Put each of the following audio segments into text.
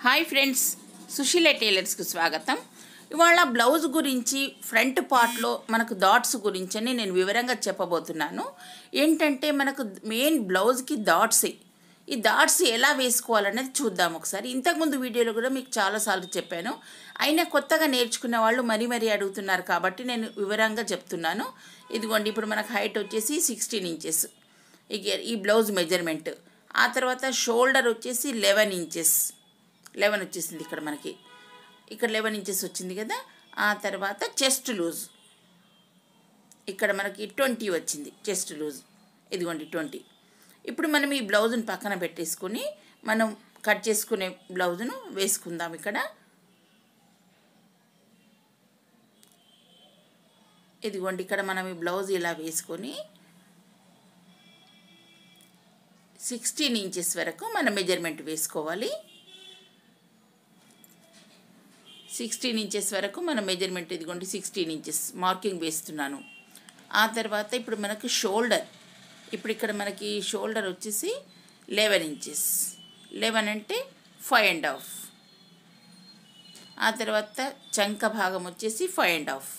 hi friends Susheela టైలర్స్కి స్వాగతం ఇవాళ blouse గురించి ఫ్రంట్ పార్ట్లో మనకు డాట్స్ గురించి అని నేను వివరంగా చెప్పబోతున్నాను ఏంటంటే మనకు మెయిన్ బ్లౌజ్కి డాట్స్ ఈ డాట్స్ ఎలా వేసుకోవాలనేది చూద్దాం ఒకసారి ఇంతకుముందు వీడియోలో కూడా మీకు చాలాసార్లు చెప్పాను అయినా కొత్తగా నేర్చుకునే వాళ్ళు మరీ మరీ అడుగుతున్నారు కాబట్టి నేను వివరంగా చెప్తున్నాను ఇదిగోండి ఇప్పుడు మనకు హైట్ వచ్చేసి సిక్స్టీన్ ఇంచెస్ ఇక ఈ బ్లౌజ్ మెజర్మెంట్ ఆ తర్వాత షోల్డర్ వచ్చేసి లెవెన్ ఇంచెస్ లెవెన్ వచ్చేసింది ఇక్కడ మనకి ఇక్కడ లెవెన్ ఇంచెస్ వచ్చింది కదా ఆ తర్వాత చెస్ట్ లూజ్ ఇక్కడ మనకి ట్వంటీ వచ్చింది చెస్ట్ లూజ్ ఇదిగోండి ట్వంటీ ఇప్పుడు మనం ఈ బ్లౌజ్ని పక్కన పెట్టేసుకొని మనం కట్ చేసుకునే బ్లౌజ్ను వేసుకుందాం ఇక్కడ ఇదిగోండి ఇక్కడ మనం ఈ బ్లౌజ్ ఇలా వేసుకొని సిక్స్టీన్ ఇంచెస్ వరకు మన మెజర్మెంట్ వేసుకోవాలి సిక్స్టీన్ ఇంచెస్ వరకు మన మెజర్మెంట్ ఇదిగోండి సిక్స్టీన్ ఇంచెస్ మార్కింగ్ వేస్తున్నాను ఆ తర్వాత ఇప్పుడు మనకు షోల్డర్ ఇప్పుడు ఇక్కడ మనకి షోల్డర్ వచ్చేసి లెవెన్ ఇంచెస్ లెవెన్ అంటే ఫైవ్ అండ్ హాఫ్ ఆ తర్వాత చంక భాగం వచ్చేసి ఫైవ్ అండ్ హాఫ్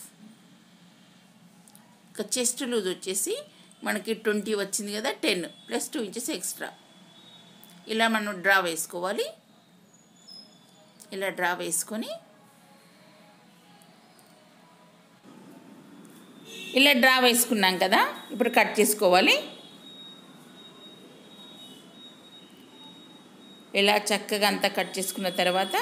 ఇక చెస్ట్ లూజ్ వచ్చేసి మనకి ట్వంటీ వచ్చింది కదా ten plus two inches extra ఇలా మనం డ్రా వేసుకోవాలి ఇలా డ్రా వేసుకొని ఇలా డ్రా వేసుకున్నాం కదా ఇప్పుడు కట్ చేసుకోవాలి ఇలా చక్కగా అంతా కట్ చేసుకున్న తర్వాత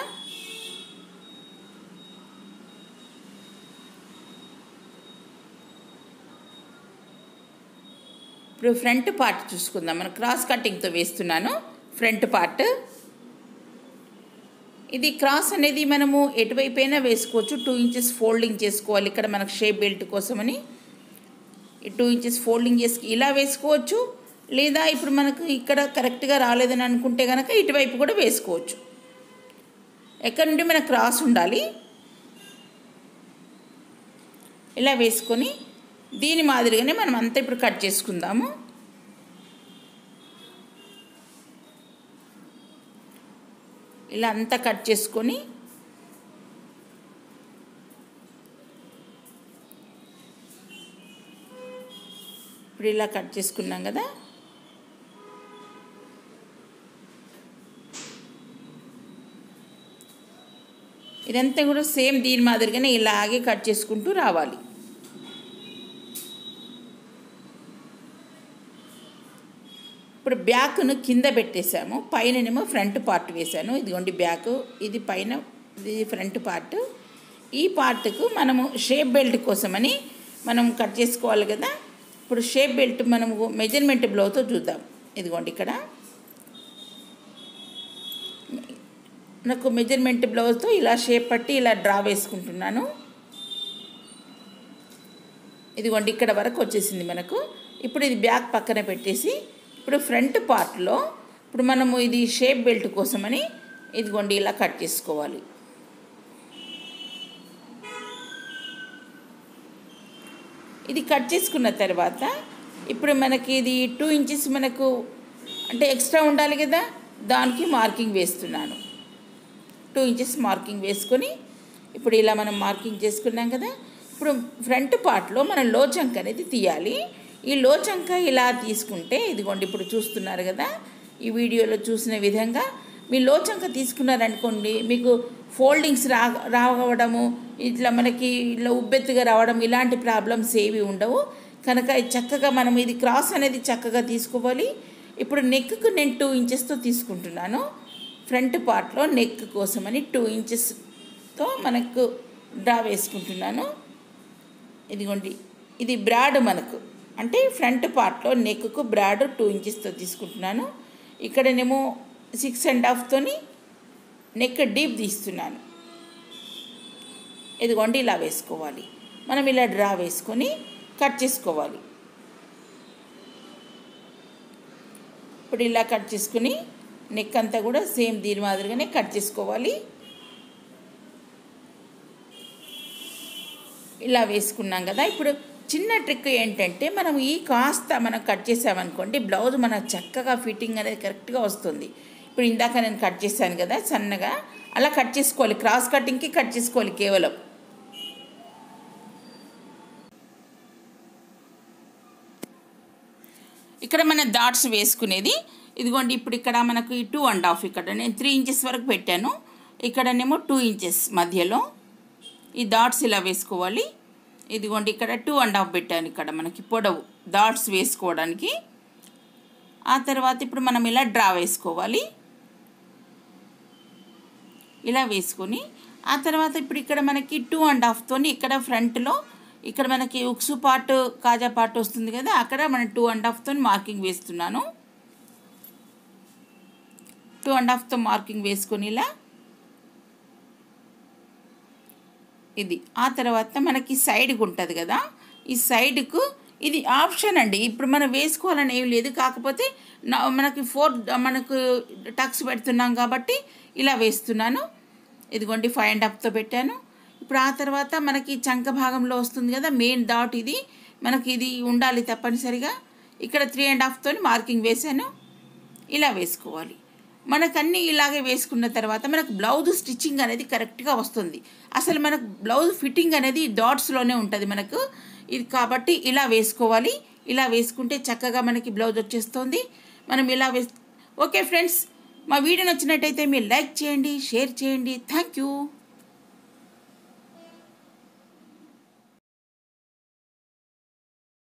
ఇప్పుడు ఫ్రంట్ పార్ట్ చూసుకుందాం మనం క్రాస్ కటింగ్తో వేస్తున్నాను ఫ్రంట్ పార్ట్ ఇది క్రాస్ అనేది మనము ఎటువైపైనా వేసుకోవచ్చు టూ ఇంచెస్ ఫోల్డింగ్ చేసుకోవాలి ఇక్కడ మనకు షేప్ బెల్ట్ కోసమని టూ ఇంచెస్ ఫోల్డింగ్ చేసి ఇలా వేసుకోవచ్చు లేదా ఇప్పుడు మనకు ఇక్కడ కరెక్ట్గా రాలేదని అనుకుంటే కనుక ఇటువైపు కూడా వేసుకోవచ్చు ఎక్కడ నుండి మనకు క్రాస్ ఉండాలి ఇలా వేసుకొని దీని మాదిరిగానే మనం అంతా ఇప్పుడు కట్ చేసుకుందాము ఇలా అంతా కట్ చేసుకొని ఇప్పుడు ఇలా కట్ చేసుకున్నాం కదా ఇదంతా కూడా సేమ్ దీని మాదిరిగానే ఇలాగే కట్ చేసుకుంటూ రావాలి ఇప్పుడు బ్యాక్ను కింద పెట్టేశాము పైననేమో ఫ్రంట్ పార్ట్ వేశాను ఇదిగోండి బ్యాక్ ఇది పైన ఇది ఫ్రంట్ పార్ట్ ఈ పార్ట్కు మనము షేప్ బెల్ట్ కోసమని మనం కట్ చేసుకోవాలి కదా ఇప్పుడు షేప్ బెల్ట్ మనము మెజర్మెంట్ బ్లౌతో చూద్దాం ఇదిగోండి ఇక్కడ నాకు మెజర్మెంట్ బ్లౌజ్తో ఇలా షేప్ పట్టి ఇలా డ్రా వేసుకుంటున్నాను ఇదిగోండి ఇక్కడ వరకు వచ్చేసింది మనకు ఇప్పుడు ఇది బ్యాక్ పక్కన పెట్టేసి ఇప్పుడు ఫ్రంట్ పార్ట్లో ఇప్పుడు మనము ఇది షేప్ బెల్ట్ కోసమని ఇదిగోండి ఇలా కట్ చేసుకోవాలి ఇది కట్ చేసుకున్న తర్వాత ఇప్పుడు మనకి ఇది టూ ఇంచెస్ మనకు అంటే ఎక్స్ట్రా ఉండాలి కదా దానికి మార్కింగ్ వేస్తున్నాను టూ ఇంచెస్ మార్కింగ్ వేసుకొని ఇప్పుడు ఇలా మనం మార్కింగ్ చేసుకున్నాం కదా ఇప్పుడు ఫ్రంట్ పార్ట్లో మనం లో చంక్ అనేది తీయాలి ఈ లో చంక ఇలా తీసుకుంటే ఇదిగోండి ఇప్పుడు చూస్తున్నారు కదా ఈ వీడియోలో చూసిన విధంగా మీ లో చంక తీసుకున్నారనుకోండి మీకు ఫోల్డింగ్స్ రా రావడము ఇట్లా మనకి ఇట్లా ఉబ్బెత్తుగా రావడం ఇలాంటి ప్రాబ్లమ్స్ ఏవి ఉండవు కనుక చక్కగా మనం ఇది క్రాస్ అనేది చక్కగా తీసుకోవాలి ఇప్పుడు నెక్కు నేను టూ ఇంచెస్తో తీసుకుంటున్నాను ఫ్రంట్ పార్ట్లో నెక్ కోసమని టూ ఇంచెస్తో మనకు డ్రా వేసుకుంటున్నాను ఇదిగోండి ఇది బ్రాడ్ మనకు అంటే ఫ్రంట్ పార్ట్లో నెక్కు బ్రాడ్ టూ ఇంచెస్తో తీసుకుంటున్నాను ఇక్కడనేమో సిక్స్ అండ్ హాఫ్తోని నెక్ డీప్ తీస్తున్నాను ఇదిగోండి ఇలా వేసుకోవాలి మనం ఇలా డ్రా వేసుకొని కట్ చేసుకోవాలి ఇప్పుడు ఇలా కట్ చేసుకుని నెక్ అంతా కూడా సేమ్ దీని మాదిరిగానే కట్ చేసుకోవాలి ఇలా వేసుకున్నాం కదా ఇప్పుడు చిన్న ట్రిక్ ఏంటంటే మనం ఈ కాస్త మనం కట్ చేసామనుకోండి బ్లౌజ్ మన చక్కగా ఫిట్టింగ్ అనేది కరెక్ట్గా వస్తుంది ఇప్పుడు ఇందాక నేను కట్ చేశాను కదా సన్నగా అలా కట్ చేసుకోవాలి క్రాస్ కటింగ్కి కట్ చేసుకోవాలి కేవలం ఇక్కడ మన డాట్స్ వేసుకునేది ఇదిగోండి ఇప్పుడు ఇక్కడ మనకు ఈ టూ అండ్ హాఫ్ ఇక్కడ నేను త్రీ ఇంచెస్ వరకు పెట్టాను ఇక్కడనేమో టూ ఇంచెస్ మధ్యలో ఈ డాట్స్ ఇలా వేసుకోవాలి ఇదిగోండి ఇక్కడ టూ అండ్ హాఫ్ పెట్టాను ఇక్కడ మనకి పొడవు డాట్స్ వేసుకోవడానికి ఆ తర్వాత ఇప్పుడు మనం ఇలా డ్రా వేసుకోవాలి ఇలా వేసుకొని ఆ తర్వాత ఇప్పుడు ఇక్కడ మనకి టూ అండ్ హాఫ్తోని ఇక్కడ ఫ్రంట్లో ఇక్కడ మనకి ఉక్సు పార్ట్ కాజా పార్ట్ వస్తుంది కదా అక్కడ మనం టూ అండ్ హాఫ్తో మార్కింగ్ వేస్తున్నాను టూ అండ్ హాఫ్తో మార్కింగ్ వేసుకొని ఇలా ఇది ఆ తర్వాత మనకి సైడ్కి ఉంటుంది కదా ఈ సైడ్కు ఇది ఆప్షన్ అండి ఇప్పుడు మనం వేసుకోవాలని ఏం లేదు కాకపోతే నా- మనకి ఫోర్ మనకు టక్స్ పెడుతున్నాం కాబట్టి ఇలా వేస్తున్నాను ఇదిగోండి ఫైవ్ అండ్ హాఫ్తో పెట్టాను ఇప్పుడు ఆ తర్వాత మనకి చంక భాగంలో వస్తుంది కదా మెయిన్ డాట్ ఇది మనకి ఇది ఉండాలి తప్పనిసరిగా ఇక్కడ త్రీ అండ్ హాఫ్తో మార్కింగ్ వేసాను ఇలా వేసుకోవాలి మనకు అన్నీ ఇలాగే వేసుకున్న తర్వాత మనకు బ్లౌజ్ స్టిచ్చింగ్ అనేది కరెక్ట్గా వస్తుంది అసలు మనకు బ్లౌజ్ ఫిట్టింగ్ అనేది డాట్స్లోనే ఉంటుంది మనకు ఇది కాబట్టి ఇలా వేసుకోవాలి ఇలా వేసుకుంటే చక్కగా మనకి బ్లౌజ్ వచ్చేస్తుంది మనం ఇలా వేస్ ఓకే ఫ్రెండ్స్ మా వీడియో నచ్చినట్టయితే మీరు లైక్ చేయండి షేర్ చేయండి థ్యాంక్ యూ